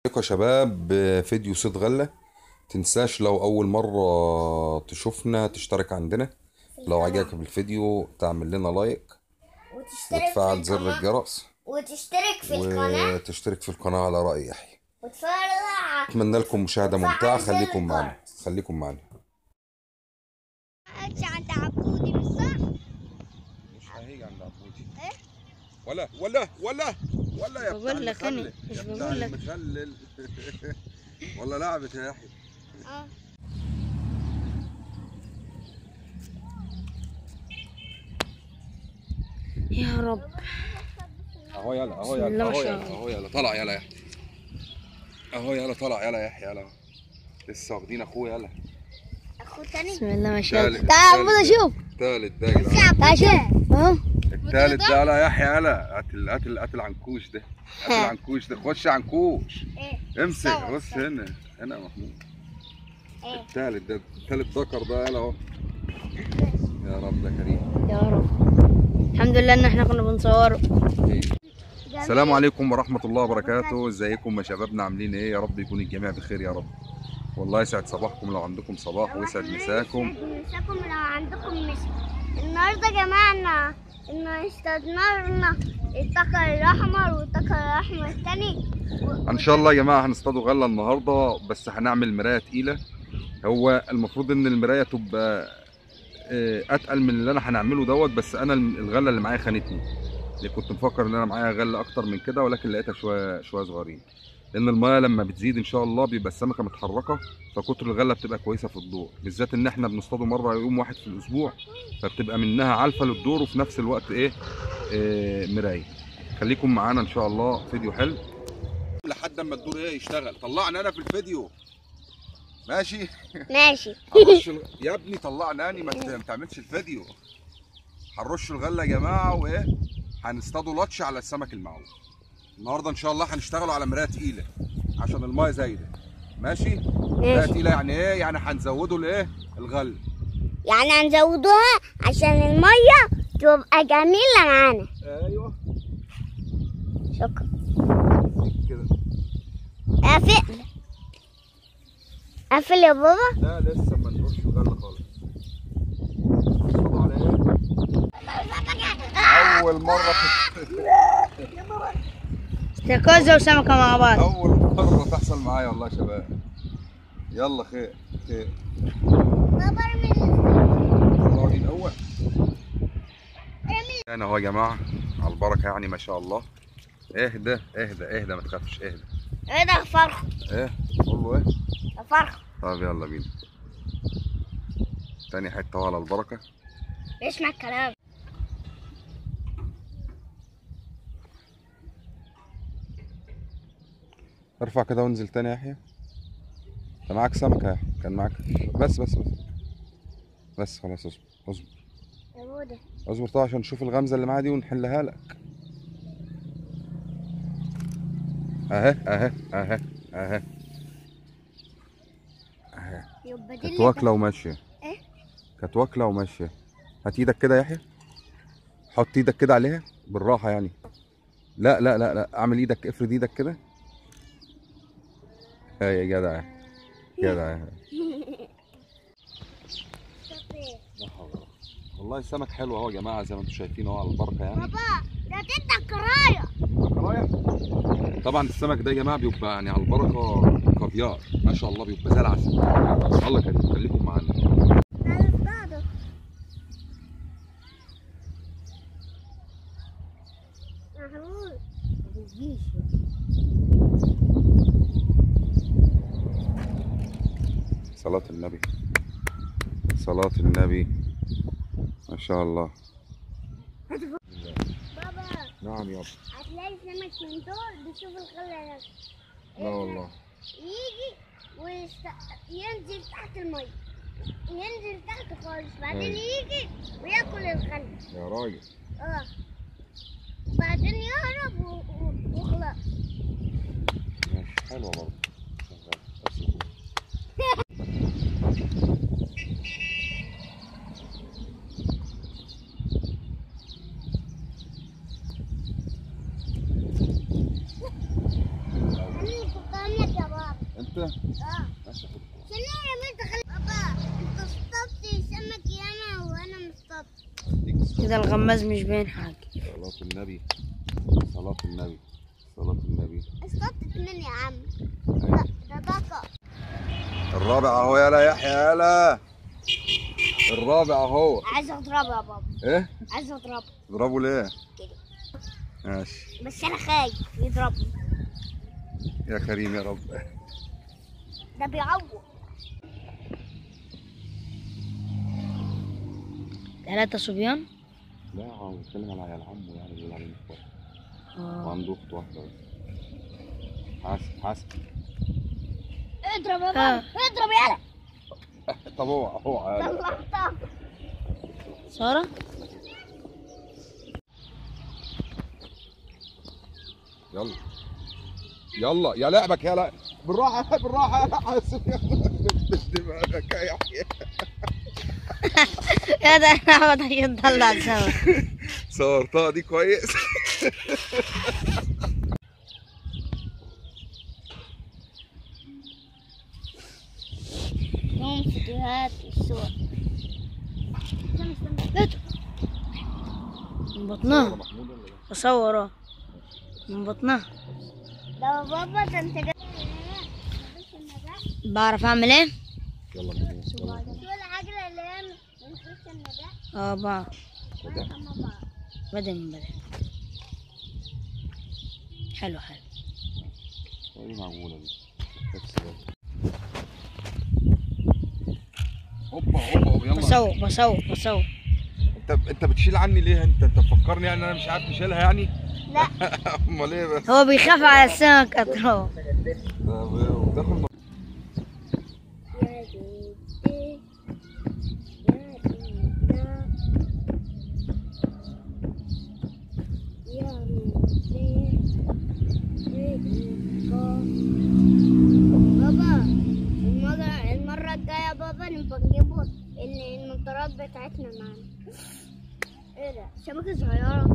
ازيكم يا شباب فيديو صيد غلة تنساش لو أول مرة تشوفنا تشترك عندنا لو عجبك الفيديو تعمل لنا لايك وتشترك وتفعل في زر القناة الجرس وتشترك في القناة وتشترك في القناة على رأي يحيى وتفعل أتمنى لكم مشاهدة وتفعل ممتعة زر خليكم معنا الجرس. خليكم معنا عند عبودي بالصح مش هيجي عند عبودي إيه؟ ولا ولا ولا ولا يا بقول لك أنا، مش بقول لك. المخلل ولا لعبة يا يحيى اه يا رب اهو يلا اهو بسم الله يلا ما اهو شاء يلا الله. اهو يلا طلع يلا يا يحيى اهو يلا طلع يلا يا يحيى يلا لسه واخدين اخوه يلا اخو تاني بسم الله ما شاء الله تالت- تعال تالت عبود ده. اشوف التالت ده يا جدعان تعال شوف اهو التالت ده يلا يا يحيى يلا قتل قتل قتل عنكوش ده قتل عنكوش ده خش عنكوش ايه امسك صور، بص صور. هنا هنا يا محمود ايه التالت ده التالت ذكر ده يلا اهو يا رب يا كريم يا رب الحمد لله ان احنا كنا بنصوره السلام عليكم ورحمة الله وبركاته ازيكم يا شبابنا عاملين ايه يا رب يكون الجميع بخير يا رب والله يسعد صباحكم لو عندكم صباح ويسعد مساكم يسعد مساكم لو عندكم مسا النهارده يا جماعه ان ان استدنا لنا الطاقة الاحمر والطاقة الاحمر التاني و- ان شاء الله يا جماعه هنصطادوا غله النهارده بس هنعمل مرايه تقيله هو المفروض ان المرايه تبقى آه، اتقل من اللي انا هنعمله دوت بس انا الغله اللي معايا خانتني اللي كنت مفكر ان انا معايا غله اكتر من كده ولكن لقيتها شويه شويه صغيرين لان المايه لما بتزيد ان شاء الله بيبقى السمكه متحركه فكتر الغله بتبقى كويسه في الدور بالذات ان احنا بنصطاده مره يوم واحد في الاسبوع فبتبقى منها علفه للدور وفي نفس الوقت ايه آه، مرايه خليكم معانا ان شاء الله فيديو حلو لحد اما الدور ايه يشتغل طلعني انا في الفيديو ماشي ماشي هنرش الغ... يا ابني طلعني اني ما ت- ما تعملش الفيديو هنرش الغله يا جماعه وايه هنصطادوا لطش على السمك المعوج النهارده ان شاء الله هنشتغلوا على مرايه تقيله عشان المايه زايده ماشي مرايه ماشي تقيله يعني ايه يعني هنزودوا الايه الغله يعني هنزودوها عشان المية تبقى جميلة معانا ايوه شكرا كده قافل قافل يا بابا لا لسه ما نرش الغله خالص هنصطادوا على ايه اول مره في استيقاظ وسمكه مع بعض اول مره تحصل معايا والله يا شباب يلا خير خير بابا ارمي طلعوا دي الاول انا اهو يا جماعه على البركه يعني ما شاء الله اهدى اهدى اهدى ما تخافش اهدى ايه ده فرخ ايه قول له ايه ده فرخ طب يلا بينا تاني حته أهو على البركه اسمع الكلام ارفع كده وانزل تاني يا يحيى انت معاك سمكه يا يحيى كان معاك بس بس بس بس خلاص اصبر اصبر يا بوده اصبر طبعا عشان نشوف الغمزه اللي معاها دي ونحلها لك اهي اهي اهي اهي اهي يبقى دي كانت اللي واكله وماشيه ايه كانت واكله وماشيه هات ايدك كده يا يحيى حط ايدك كده عليها بالراحه يعني لا لا لا لا اعمل ايدك افرد ايدك كده هاي يا جدع جدع والله السمك حلو اهو يا جماعه زي ما انتم شايفين اهو على البركه يعني بابا ده تدك كرايه رايح طبعا السمك ده يا جماعه بيبقى يعني على البركه كافيار ما شاء الله بيبقى زي العسل الله كريم خليكم معانا تعالوا اصطادوا محمود ما تجيش صلاة النبي صلاة النبي ما شاء الله بابا نعم يابا هتلاقي سمك من دول بيشوف الغلة نفسه لا والله يجي وينزل تحت المية ينزل تحت خالص بعدين أيوة. يجي وياكل الغلة يا راجل اه بعدين يهرب و- و- وخلاص ماشي حلوة برضه شغال بس يكون. أنا كنت عاملة انت اه عشان انا رميت خل... بابا انت اصطدت سمك ياما وانا مصطاد كده الغماز مش باين حاجة صلاة النبي صلاة النبي صلاة النبي اصطدت اتنين يا عم لا ده دقة الرابع اهو يلا يا يحيى يلا الرابع اهو عايز اضربه يا بابا ايه عايز اضربه تضربه ليه كده ماشي بس انا خايف يضربني يا كريم يا رب ده بيعور ثلاثة صبيان لا هو بيتكلم على عيال عمه يعني بيقول عليه مخبر آه. وعنده اخت واحده بس حاسب حاسب اضرب يا آه. بابا اضرب يلا طب اوعى اوعى يلا. طلعتها سارة يلا يلا يا لعبك يلا بالراحه بالراحه يا حاسب يلا مش دماغك يا يحيى يا ده انا بدأ يطلع السمك صورتها دي كويس يوم فيديوهات والصور من بطنها بصور اه من بطنها ده بابا ده انت جاي بعرف اعمل ايه؟ يلا بينا شو العجلة اللي هي من خش النجاح اه بعرف يلا أما بعض بدأ من بدأ حلو حلو ايه معقوله دي بس بس. هوبا هوبا هوبا، يلا بصور بصور بصور انت انت بتشيل عني ليه انت انت مفكرني يعني انا مش عارف اشيلها يعني لا امال ايه بس هو بيخاف على السمك اطراف ده ب- وداخل يا جدي يا دينا يا مدي بابا المرة المرة الجاية بابا نبقى نجيبوا ال- النضارات بتاعتنا معانا ايه ده سمكة صغيرة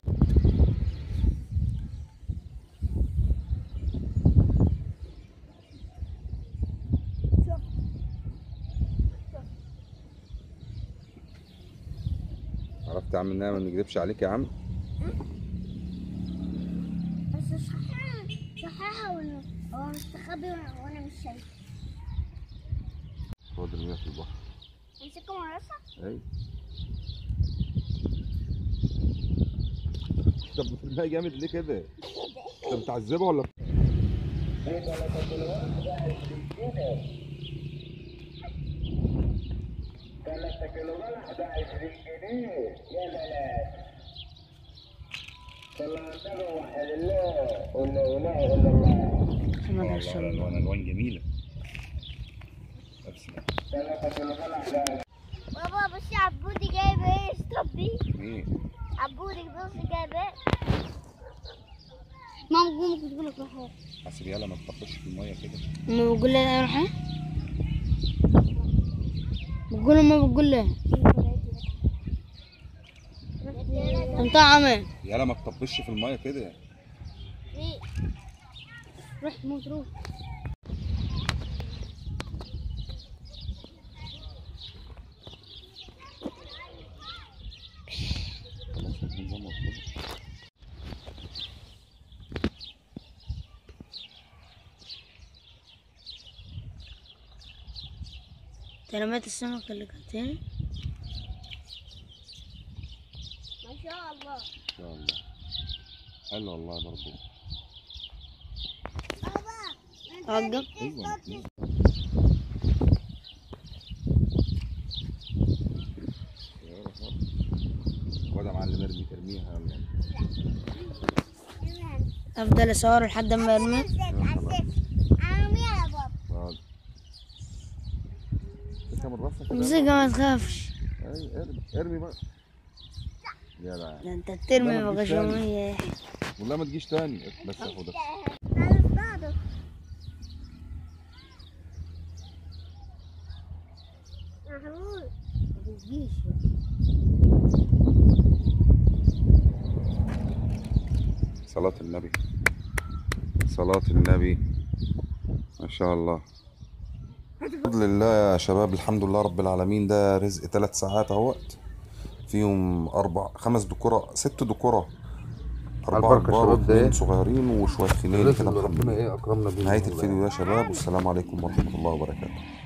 شوف عرفت يا عم ان انا ما نكذبش عليك يا عم بس صحيح صحيح ولا هو مستخبي وانا وأنا مش شايف هو ده المياه في البحر امسكه مرصع اي طب في الماء جامد ليه كده؟ انت بتعذبه ولا محمد رسول الله الوان الوان جميله بابا بصي عبودي جايب ايه ستوب بيه ايه عبودي بص جايب ايه ماما قوم كنت بقول لك روح حاسب يلا ما تطفش في الميه كده ما بقول لي اروح ايه؟ بقول ما بقول لي انت عامل يلا ما تطفش في الميه كده ايه روح موت روح خلاص نكون ظبط كده. انت رميت السمك اللي كانت هنا ما شاء الله ان شاء الله حلو والله برضه بابا انت اوقف ايوه يلا خد. خد يا معلم ارمي ارميها يلا افضل اصور لحد ما ارمي عديت عديت ارميها يا بابا خد انت من راسك كده. امسكها ما تخافش اي ارمي ارمي بقى يلا ده انت بترمي لا، مفيش بغشومية والله ما تجيش تاني بس خدها انا اصطاده محمود ما تجيش صلاة النبي صلاة النبي ما شاء الله بفضل الله يا شباب الحمد لله رب العالمين ده رزق ثلاث ساعات اهوت فيهم اربع خمس دكورة ست دكورة أربعة البركة كبار شباب ده واثنين إيه؟ صغيرين وشوية خنين الرزق كده اللي الحمد ربنا لله ايه اكرمنا بيه نهاية والله. الفيديو ده يا شباب والسلام عليكم ورحمة الله وبركاته